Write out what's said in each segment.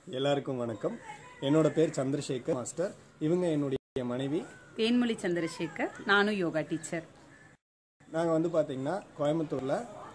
எல்லாருக்கும் வணக்கம் என்னோட பேர் சந்திரசேகர் மாஸ்டர் இவங்க என்னுடைய மனைவி தேன்மொழி சந்திரசேகர் நானும் யோகா டீச்சர் நாங்கள் வந்து பார்த்தீங்கன்னா கோயம்புத்தூரில்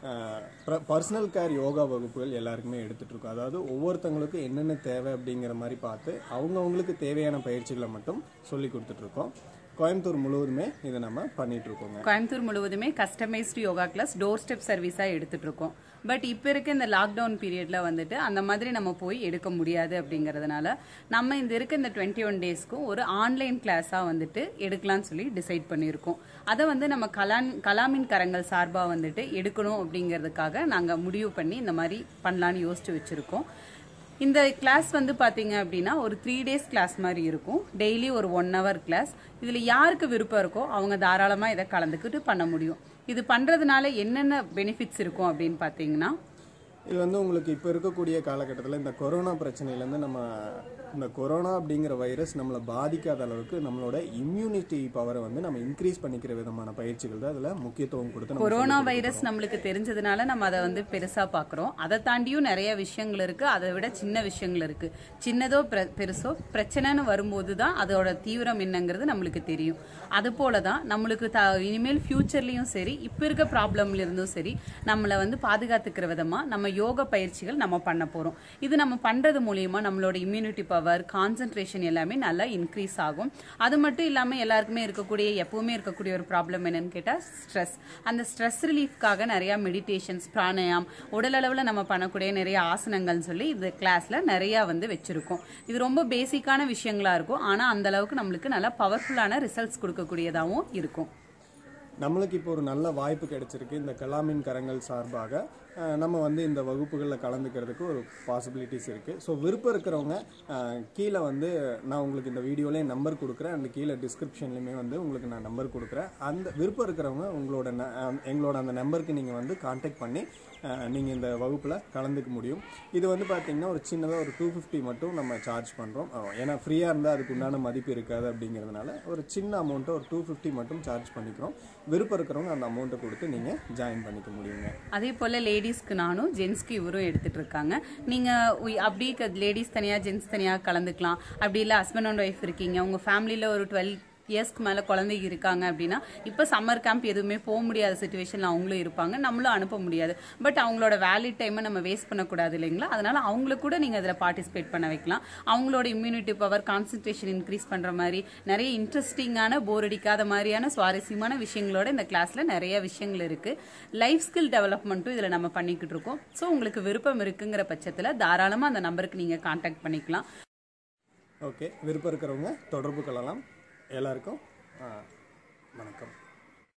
பர்சனல் கேர் யோகா வகுப்புகள் எல்லாருக்குமே எடுத்துட்டு இருக்கோம் அதாவது ஒவ்வொருத்தவங்களுக்கும் என்னென்ன தேவை அப்படிங்கிற மாதிரி பார்த்து அவங்கவுங்களுக்கு தேவையான பயிற்சிகளை மட்டும் சொல்லி கொடுத்துட்டு இருக்கோம் கோயம்புத்தூர் முழுவதுமே இதை நம்ம பண்ணிட்டு இருக்கோங்க கோயம்புத்தூர் முழுவதுமே customised yoga class door step சர்வீஸாக எடுத்துட்டு இருக்கோம் பட் இப்போ இருக்க இந்த லாக்டவுன் பீரியட்ல வந்துட்டு அந்த மாதிரி நம்ம போய் எடுக்க முடியாது அப்படிங்கறதுனால நம்ம இந்த இருக்க இந்த டுவெண்ட்டி ஒன் டேஸ்க்கும் ஒரு ஆன்லைன் கிளாஸாக வந்துட்டு எடுக்கலாம்னு சொல்லி டிசைட் பண்ணியிருக்கோம் அதை வந்து நம்ம கலான் கலாமின் கரங்கள் சார்பாக வந்துட்டு எடுக்கணும் அப்படிங்கிறதுக்காக நாங்கள் முடிவு பண்ணி இந்த மாதிரி பண்ணலான்னு யோசிச்சு வச்சுருக்கோம் இந்த கிளாஸ் வந்து பாத்தீங்க அப்படின்னா ஒரு த்ரீ டேஸ் கிளாஸ் மாதிரி இருக்கும் டெய்லி ஒரு ஒன் ஹவர் கிளாஸ் இதுல யாருக்கு விருப்பம் இருக்கோ அவங்க தாராளமா இதை கலந்துக்கிட்டு பண்ண முடியும் இது பண்றதுனால என்னென்ன பெனிஃபிட்ஸ் இருக்கும் அப்படின்னு பாத்தீங்கன்னா இது வந்து உங்களுக்கு இப்போ இருக்கக்கூடிய காலகட்டத்தில் இந்த கொரோனா பிரச்சனையிலேருந்து நம்ம இந்த கொரோனா அப்படிங்கிற வைரஸ் நம்மளை பாதிக்காத அளவுக்கு நம்மளோட இம்யூனிட்டி பவரை வந்து நம்ம இன்க்ரீஸ் பண்ணிக்கிற விதமான பயிற்சிகள் தான் அதில் முக்கியத்துவம் கொடுத்து நம்ம கொரோனா வைரஸ் நம்மளுக்கு தெரிஞ்சதுனால நம்ம அதை வந்து பெருசா பாக்குறோம் அதை தாண்டியும் நிறைய விஷயங்கள் இருக்கு அதை விட சின்ன விஷயங்கள் இருக்கு சின்னதோ பெ- பெருசோ பிரச்சனைன்னு வரும்போது தான் அதோட தீவிரம் என்னங்கிறது நம்மளுக்கு தெரியும் அது போல தான் நம்மளுக்கு த இனிமேல் ஃபியூச்சர்லயும் சரி இப்போ இருக்க ப்ராப்ளம்ல இருந்தும் சரி நம்மளை வந்து பாதுகாத்துக்கிற விதமா நம்ம யோக பயிற்சிகள் நம்ம பண்ண போறோம் இது நம்ம பண்றது மூலியமா நம்மளோட இம்யூனிட்டி பவர் கான்சென்ட்ரேஷன் எல்லாமே நல்லா இன்க்ரீஸ் ஆகும் அது மட்டும் இல்லாம எல்லாருக்குமே இருக்கக்கூடிய எப்பவுமே இருக்கக்கூடிய ஒரு ப்ராப்ளம் என்னன்னு கேட்டா ஸ்ட்ரெஸ் அந்த ஸ்ட்ரெஸ் ரிலீஃப்காக நிறைய மெடிடேஷன்ஸ் பிராணாயாம் உடல் அளவுல நம்ம பண்ணக்கூடிய நிறைய ஆசனங்கள்னு சொல்லி இந்த கிளாஸ்ல நிறைய வந்து வச்சிருக்கோம் இது ரொம்ப பேசிக்கான விஷயங்களா இருக்கும் ஆனா அந்த அளவுக்கு நம்மளுக்கு நல்லா பவர்ஃபுல்லான ரிசல்ட்ஸ் கொடுக்கக்கூடியதாகவும் இருக்கும் நம்மளுக்கு இப்போ ஒரு நல்ல வாய்ப்பு கிடைச்சிருக்கு இந்த கலாமின் கரங்கள் சார்பாக அஹ், நம்ம வந்து இந்த வகுப்புகளில் கலந்துக்கிறதுக்கு ஒரு பாசிபிலிட்டிஸ் இருக்குது ஸோ விருப்பம் இருக்கிறவங்க அஹ், கீழே வந்து நான் உங்களுக்கு இந்த வீடியோலேயே நம்பர் கொடுக்குறேன் அந்த கீழே டிஸ்கிரிப்ஷன்லையுமே வந்து உங்களுக்கு நான் நம்பர் கொடுக்குறேன் அந்த விருப்பம் இருக்கிறவங்க உங்களோட ந- அஹ், எங்களோட அந்த நம்பருக்கு நீங்கள் வந்து காண்டாக்ட் பண்ணி நீங்கள் இந்த வகுப்பில் கலந்துக்க முடியும் இது வந்து பார்த்தீங்கன்னா ஒரு சின்னதாக ஒரு டூ ஃபிஃப்டி மட்டும் நம்ம சார்ஜ் பண்ணுறோம் ஏன்னா ஃப்ரீயாக இருந்தால் அதுக்கு உண்டான மதிப்பு இருக்காது அப்படிங்கிறதுனால ஒரு சின்ன அமௌண்ட்டை ஒரு டூ ஃபிஃப்டி மட்டும் சார்ஜ் பண்ணிக்கிறோம் விருப்பம் இருக்கிறவங்க அந்த அமௌண்ட்டை கொடுத்து நீங்கள் ஜாயின் பண்ணிக்க முடியுங்க அதே போல லேடிஸ்க்கு நானும் ஜென்ஸ்க்கு இவரும் எடுத்துட்டு இருக்காங்க நீங்க உய்- அப்படி லேடிஸ் தனியா ஜென்ஸ் தனியா கலந்துக்கலாம் அப்படி இல்ல ஹஸ்பண்ட் அண்ட் ஒய்ஃப் இருக்கீங்க உங்க ஃபேமிலியில ஒரு டுவெல் இயர்ஸ்க்கு மேல குழந்தை இருக்காங்க அப்படின்னா இப்ப சம்மர் கேம்ப் எதுவுமே போக முடியாத சுச்சுவேஷன்ல அவங்களும் இருப்பாங்க நம்மளும் அனுப்ப முடியாது பட் அவங்களோட வேலிட் டைமை நம்ம வேஸ்ட் பண்ணக்கூடாது இல்லைங்களா அதனால அவங்களுக்கு கூட நீங்க அதுல பார்ட்டிசிபேட் பண்ண வைக்கலாம் அவங்களோட இம்யூனிட்டி பவர் கான்சென்ட்ரேஷன் இன்க்ரீஸ் பண்ற மாதிரி நிறைய இன்ட்ரெஸ்டிங்கான போர் அடிக்காத மாதிரியான சுவாரஸ்யமான விஷயங்களோட இந்த கிளாஸ்ல நிறைய விஷயங்கள் இருக்கு லைஃப் ஸ்கில் டெவலப்மெண்ட்டும் இதுல நம்ம பண்ணிக்கிட்டு இருக்கோம் ஸோ உங்களுக்கு விருப்பம் இருக்குங்கிற பட்சத்துல தாராளமா அந்த நம்பருக்கு நீங்க கான்டாக்ட் பண்ணிக்கலாம் ஓகே விருப்பம் இருக்கிறவங்க தொடர்பு கொள்ளலாம் எல்லாருக்கும் ஆ, வணக்கம்